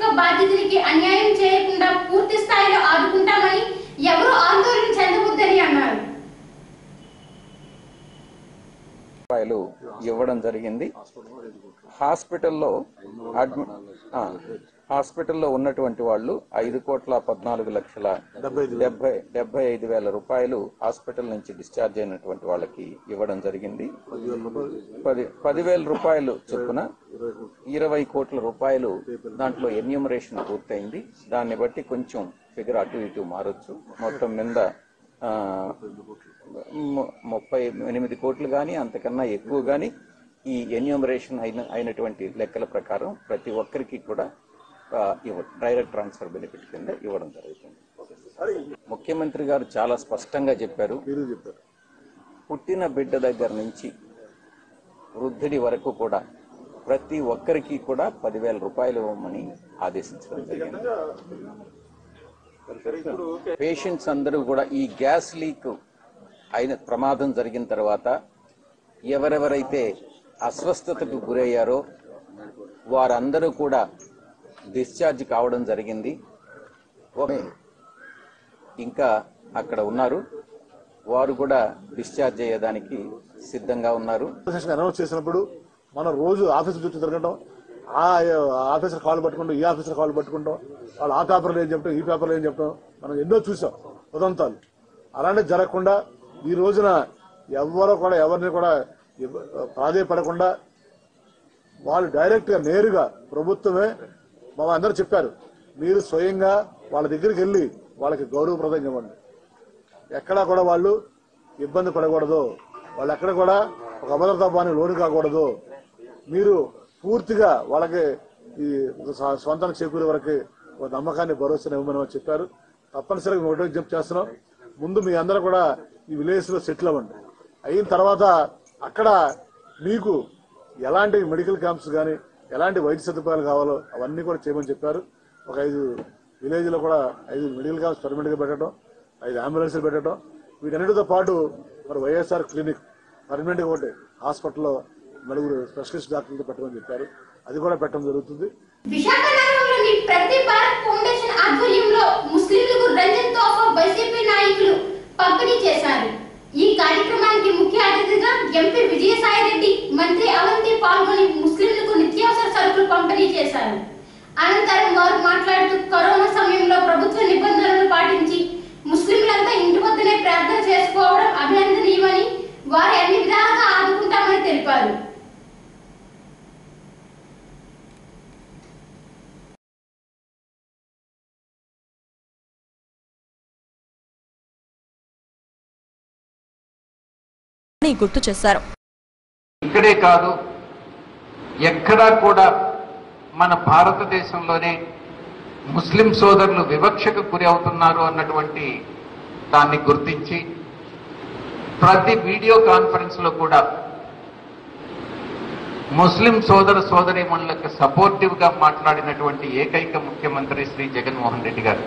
బాధితులకి అన్యాయం చేయకుండా పూర్తి స్థాయిలో ఆదుకుంటామని ఎవరూ ఆందోళన చెందవద్దని అన్నారు రూపాయలు ఇవ్వడం జరిగింది హాస్పిటల్లో అడ్మి ఆ, హాస్పిటల్లో ఉన్నటువంటి వాళ్ళు ఐదు కోట్ల పద్నాలుగు లక్షల డెబ్బై డెబ్బై ఐదు వేల రూపాయలు హాస్పిటల్ నుంచి డిశ్చార్జ్ అయినటువంటి వాళ్ళకి ఇవ్వడం జరిగింది పది పదివేల రూపాయలు చొప్పున ఇరవై కోట్ల రూపాయలు దాంట్లో ఎన్యూమరేషన్ పూర్తయింది దాన్ని బట్టి కొంచెం ఫిగర్ అటు ఇటు మారొచ్చు మొత్తం మీద ఆ, ము- ముప్పై ఎనిమిది కోట్లు కానీ అంతకన్నా ఎక్కువ కానీ ఈ ఎన్యూమరేషన్ అయిన అయినటువంటి లెక్కల ప్రకారం ప్రతి ఒక్కరికి కూడా ఆ, ఇవ్వ డైరెక్ట్ ట్రాన్స్ఫర్ బెనిఫిట్ కింద ఇవ్వడం జరుగుతుంది ముఖ్యమంత్రి గారు చాలా స్పష్టంగా చెప్పారు పుట్టిన బిడ్డ దగ్గర నుంచి వృద్ధుడి వరకు కూడా ప్రతి ఒక్కరికి కూడా పదివేల రూపాయలు ఇవ్వమని ఆదేశించడం జరిగింది పేషెంట్స్ అందరూ కూడా ఈ గ్యాస్ లీక్ అయిన ప్రమాదం జరిగిన తర్వాత ఎవరెవరైతే అస్వస్థతకు గురయ్యారో వారందరూ కూడా డిశ్చార్జ్ కావడం జరిగింది ఒక- ఇంకా అక్కడ ఉన్నారు వారు కూడా డిశ్చార్జ్ అయ్యేదానికి సిద్ధంగా ఉన్నారు సెషన్ అనౌన్స్ చేసినప్పుడు మనం రోజు ఆఫీస్ చుట్టూ తిరగడం ఆ ఆఫీసర్ కాల్ పట్టుకుంటాం ఈ ఆఫీసర్ కాల్ పట్టుకుంటాం వాళ్ళు ఆ పేపర్లో ఏం చెప్తాం ఈ పేపర్లో ఏం చెప్తాం మనం ఎన్నో చూసాం ఉదంతాలు అలాంటివి జరగకుండా ఈ రోజున ఎవరు కూడా ఎవరిని కూడా ఇబ్బ- ప్రాధేయపడకుండా వాళ్ళు డైరెక్ట్ గా నేరుగా ప్రభుత్వమే మా అందరూ చెప్పారు మీరు స్వయంగా వాళ్ళ దగ్గరికి వెళ్ళి వాళ్ళకి గౌరవప్రదంగా ఇవ్వండి ఎక్కడా కూడా వాళ్ళు ఇబ్బంది పడకూడదు వాళ్ళు ఎక్కడ కూడా ఒక అభద్రతా భావానికి లోను కాకూడదు మీరు పూర్తిగా వాళ్ళకి ఈ స్వ- స్వంతం చేకూరే వరకు ఒక నమ్మకాన్ని భరోసాని ఇవ్వమని చెప్పారు తప్పనిసరిగా మేము ఒకటే విజ్ఞప్తి చేస్తున్నాం ముందు మీ అందరూ కూడా ఈ విలేజ్ లో సెటిల్ అవ్వండి అయిన తర్వాత అక్కడ మీకు ఎలాంటి మెడికల్ క్యాంప్స్ కానీ ఎలాంటి వైద్య సదుపాయాలు కావాలో అవన్నీ కూడా చేయమని చెప్పారు ఒక ఐదు విలేజ్ లో కూడా ఐదు మెడికల్ క్యాంప్స్ పర్మనెంట్ గా పెట్టడం ఐదు అంబులెన్స్లు పెట్టడం వీటన్నిటితో పాటు మరి వైఎస్ఆర్ క్లినిక్ పర్మనెంట్ గా ఒకటి హాస్పిటల్లో నలుగురు స్పెషలిస్ట్ డాక్టర్లతో పెట్టమని చెప్పారు అది కూడా పెట్టడం జరుగుతుంది విశాఖ నగరంలోని ప్రతి భారత్ ఫౌండేషన్ ఆధ్వర్యంలో ముస్లింలకు రంజన్ తోఫా వైసీపీ నాయకులు పంపిణీ చేశారు ఈ కార్యక్రమానికి ముఖ్య అతిథిగా ఎంపీ విజయసాయి రెడ్డి మంత్రి అవంతి పాల్గొని ముస్లింలకు నిత్యావసర సరుకులు పంపిణీ చేశారు అనంతరం వారు మాట్లాడుతూ కరోనా సమయంలో ప్రభుత్వ నిబంధనలు పాటించి ముస్లింలంతా ఇంటి వద్దనే ప్రార్థన చేసుకోవడం అభినందనీయమని వారి అన్ని విధాలుగా ఆదుకుంటామని తెలిపారు అని గుర్తు చేశారు ఇక్కడే కాదు ఎక్కడా కూడా మన భారతదేశంలోనే ముస్లిం సోదరులు వివక్షకు గురి అవుతున్నారు అన్నటువంటి దాన్ని గుర్తించి ప్రతి వీడియో కాన్ఫరెన్స్ లో కూడా ముస్లిం సోదర సోదరీమణులకు సపోర్టివ్ గా మాట్లాడినటువంటి ఏకైక ముఖ్యమంత్రి శ్రీ జగన్మోహన్ రెడ్డి గారు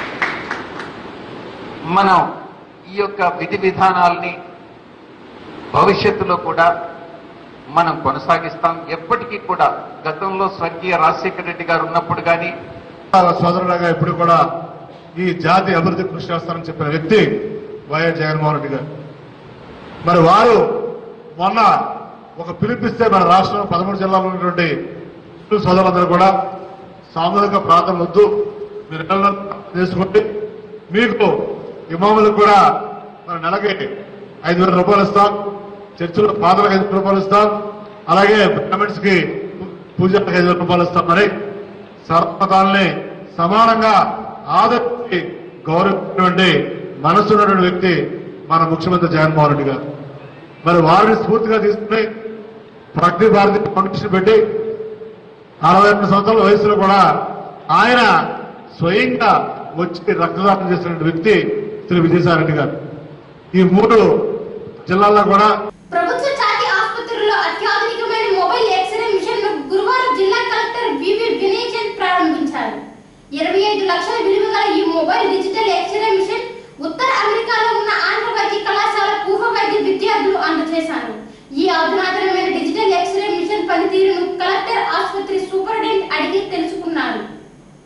మనం ఈ యొక్క విధి విధానాల్ని భవిష్యత్తులో కూడా మనం కొనసాగిస్తాం ఎప్పటికీ కూడా గతంలో స్వర్గీయ రాజశేఖర రెడ్డి గారు ఉన్నప్పుడు కానీ వాళ్ళ సోదరులాగా ఎప్పుడు కూడా ఈ జాతి అభివృద్ధి కృషి చేస్తారని చెప్పిన వ్యక్తి వైఎస్ జగన్మోహన్ రెడ్డి గారు మరి వారు మొన్న ఒక పిలిపిస్తే మన రాష్ట్రంలో పదమూడు జిల్లాలో ఉన్నటువంటి హిందూ సోదరులందరూ కూడా సామూహిక ప్రార్థన వద్దు మీరు ఇళ్లలో చేసుకోండి మీకు ఇమాములకు కూడా మన నెలకి ఐదు వేల రూపాయలు ఇస్తాం చర్చిలో పాదలకు ఐదు వేల రూపాయలు ఇస్తాం అలాగే బ్రాహ్మణ్స్ కి పూజలకు ఐదు వేల రూపాయలు ఇస్తాం మరి సర్వమతాల్ని సమానంగా ఆదరించి గౌరవించినటువంటి మనసున్నటువంటి వ్యక్తి మన ముఖ్యమంత్రి జగన్మోహన్ రెడ్డి గారు మరి వారిని స్ఫూర్తిగా తీసుకుని ప్రగతి భారతి ఫౌండేషన్ పెట్టి అరవై రెండు సంవత్సరాల వయసులో కూడా ఆయన స్వయంగా వచ్చి రక్తదానం చేసినటువంటి వ్యక్తి శ్రీ విజయసాయి రెడ్డి గారు ఈ మూడు జిల్లాల్లో కూడా ప్రభుత్వ జాతీయ ఆసుపత్రుల్లో అత్యాధునికమైన మొబైల్ ఎక్స్రే మిషన్ ను గురువారం జిల్లా కలెక్టర్ వివి వినయ్ చంద్ ప్రారంభించారు ఇరవై ఐదు లక్షల విలువ గల ఈ మొబైల్ డిజిటల్ ఎక్స్రే మిషన్ ఉత్తర అమెరికాలో ఉన్న ఆంధ్ర వైద్య కళాశాల పూర్వ వైద్య విద్యార్థులు అందజేశారు ఈ అధునాతనమైన డిజిటల్ ఎక్స్రే మిషన్ పనితీరును కలెక్టర్ ఆసుపత్రి సూపరింటెండెంట్ అడిగి తెలుసుకున్నారు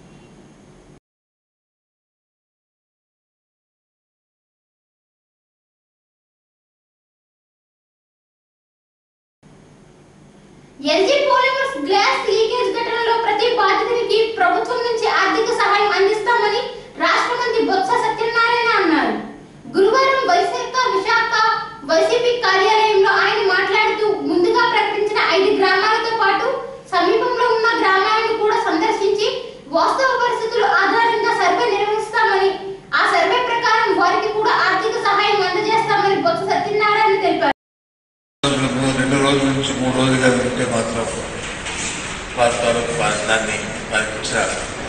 ఎల్జీ పాలిమర్స్ గ్లాస్ లీకేజ్ ఘటనలో ప్రతి బాధితునికి ప్రభుత్వం నుంచి ఆర్థిక సహాయం అందిస్తామని రాష్ట్ర మంత్రి బొత్స సత్యనారాయణ అన్నారు గురువారం వైశాఖ విశాఖ వైసీపీ కార్యాలయంలో ఆయన మాట్లాడుతూ ముందుగా ప్రకటించిన ఐదు గ్రామాలతో పాటు సమీపంలో ఉన్న గ్రామాలను కూడా సందర్శించి వాస్తవ పరిస్థితుల ఆధారంగా సర్వే నిర్వహిస్తామని ఆ సర్వే ప్రకారం వారికి కూడా ఆర్థిక సహాయం అందజేస్తామని బొత్స సత్యనారాయణ తెలిపారు రోజులు మూడు- రెండు రోజుల నుంచి మూడు రోజులుగా ఉంటే మాత్రం వారి తాలూకు వారి దాన్ని వారికి ఇచ్చిన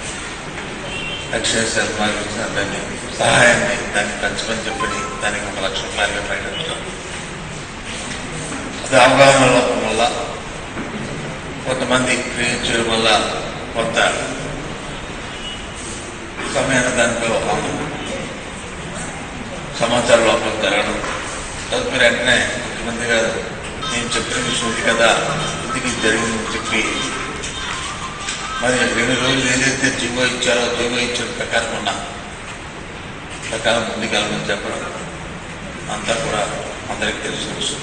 ఎక్సైజ్ వారికి ఇచ్చిన దాన్ని సహాయాన్ని దాన్ని పెంచమని చెప్పి దానికి ఒక లక్ష రూపాయలుగా ప్రకటించడం అది అవగాహన లోపం వల్ల కొంతమంది గ్రహించడం వల్ల కొంత సమయాన్ని దానిలో సమాచార లోపం జరగడం తదుపరి వెంటనే ముఖ్యమంత్రి గారు నేను చెప్పిన విషయం ఉంది కదా ఇంటికి జరిగిందని చెప్పి మరి రెండు రోజులు ఏదైతే జీవో ఇచ్చారో జీవో ఇచ్చిన ప్రకారం ఉన్న ప్రకారం ముందుకెళ్ళమని చెప్పడం అంతా కూడా అందరికీ తెలిసిన విషయం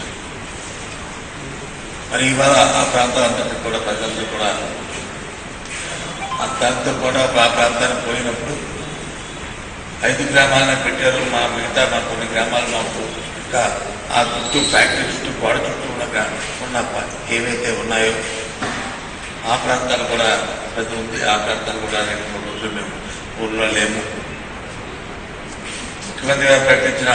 మరి ఇవాళ ఆ ప్రాంతాలందరికీ కూడా ప్రజలందరూ కూడా ఆ దాంతో కూడా ఆ ప్రాంతానికి పోయినప్పుడు ఐదు గ్రామాలను పెట్టారు మా మిగతా మా కొన్ని గ్రామాలు మాకు ఇంకా ఆ చుట్టూ ఫ్యాక్టరీ చుట్టూ గోడ చుట్టూ ఉన్న గ్రా- ఉన్న ప- ఏవైతే ఉన్నాయో ఆ ప్రాంతాలు కూడా పెద్ద ఉంది ఆ ప్రాంతాలు కూడా రెండు మూడు రోజులు మేము ఊళ్ళో లేము ముఖ్యమంత్రి గారు ప్రకటించిన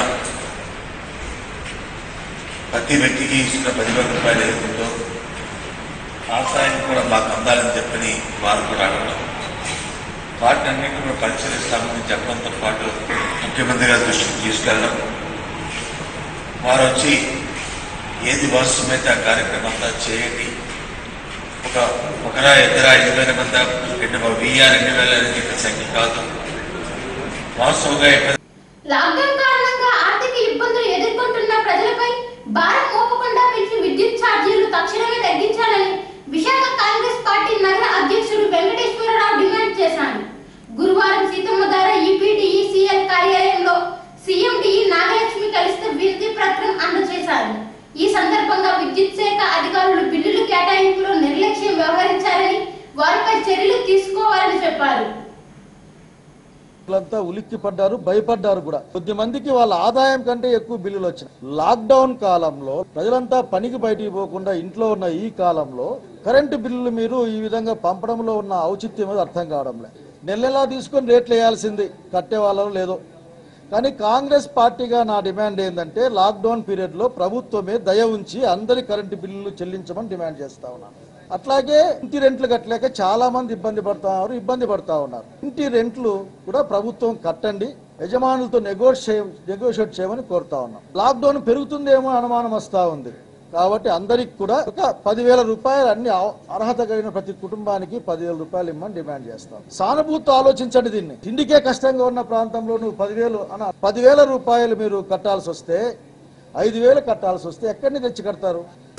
ప్రతి వ్యక్తికి ఇస్తున్న పదివేల రూపాయలు ఏదైతుందో ఆ సాయం కూడా మాకు అందాలని చెప్పని వారు కూడా అడగడం వాటిని అన్నింటినీ కూడా పరిశీలిస్తామని చెప్పడంతో పాటు ముఖ్యమంత్రి గారి దృష్టికి తీసుకెళ్ళడం వారు వచ్చి ఏది వాస్తవమైతే ఆ కార్యక్రమం అంతా చేయండి ఒక ఒకరా ఇద్దరా ఐదు వేల మంది రెండు వెయ్యి రెండు వేల అనేది ఇక్కడ సంఖ్య కాదు వాస్తవంగా ఎక్కడ లాక్డౌన్ కారణంగా ఆర్థిక ఇబ్బందులు ఎదుర్కొంటున్న ప్రజలపై భారం మోపకుండా పెంచిన విద్యుత్ ఛార్జీలు తక్షణమే తగ్గించాలని విశాఖ కాంగ్రెస్ పార్టీ నగర అధ్యక్షుడు వెంకటేశ్వరరావు డిమాండ్ చేశారు గురువారం సీతమ్మధార ఈపీడీఈ సిఎల్ కార్యాలయంలో సీఎం డిఈ నాగలక్ష్మి కలిస్తే వినతి పత్రం అందజేశారు ఈ సందర్భంగా విద్యుత్ శాఖ అధికారులు బిల్లులు కేటాయింపులో నిర్లక్ష్యం వ్యవహరించారని వారిపై చర్యలు తీసుకోవాలని చెప్పారు అంతా ఉలిక్కి పడ్డారు భయపడ్డారు కూడా కొద్ది మందికి వాళ్ళ ఆదాయం కంటే ఎక్కువ బిల్లులు వచ్చినాయి లాక్డౌన్ కాలంలో ప్రజలంతా పనికి బయటికి పోకుండా ఇంట్లో ఉన్న ఈ కాలంలో కరెంటు బిల్లులు మీరు ఈ విధంగా పంపడంలో ఉన్న ఔచిత్యం అనేది అర్థం కావడం లేదు నెల నెలా తీసుకొని రేట్లు వేయాల్సింది కట్టే వాళ్ళలో లేదో కానీ కాంగ్రెస్ పార్టీగా నా డిమాండ్ ఏంటంటే లాక్డౌన్ పీరియడ్లో ప్రభుత్వమే దయ ఉంచి అందరి కరెంటు బిల్లులు చెల్లించమని డిమాండ్ చేస్తా ఉన్నాను అట్లాగే ఇంటి రెంట్లు కట్టలేక చాలా మంది ఇబ్బంది పడతా ఉన్నారు ఇబ్బంది పడతా ఉన్నారు ఇంటి రెంట్లు కూడా ప్రభుత్వం కట్టండి యజమానులతో నెగోషియే నెగోషియేట్ చేయమని కోరుతా ఉన్నాం లాక్డౌన్ పెరుగుతుందేమో అనుమానం వస్తా ఉంది కాబట్టి అందరికి కూడా ఒక పదివేల రూపాయలు అన్ని అవ- అర్హత కలిగిన ప్రతి కుటుంబానికి పదివేల రూపాయలు ఇమ్మని డిమాండ్ చేస్తాం సానుభూతి ఆలోచించండి దీన్ని తిండికే కష్టంగా ఉన్న ప్రాంతంలో నువ్వు పదివేలు అన్న పదివేల రూపాయలు మీరు కట్టాల్సి వస్తే ఐదు వేలు కట్టాల్సి వస్తే ఎక్కడి నుంచి తెచ్చి కడతారు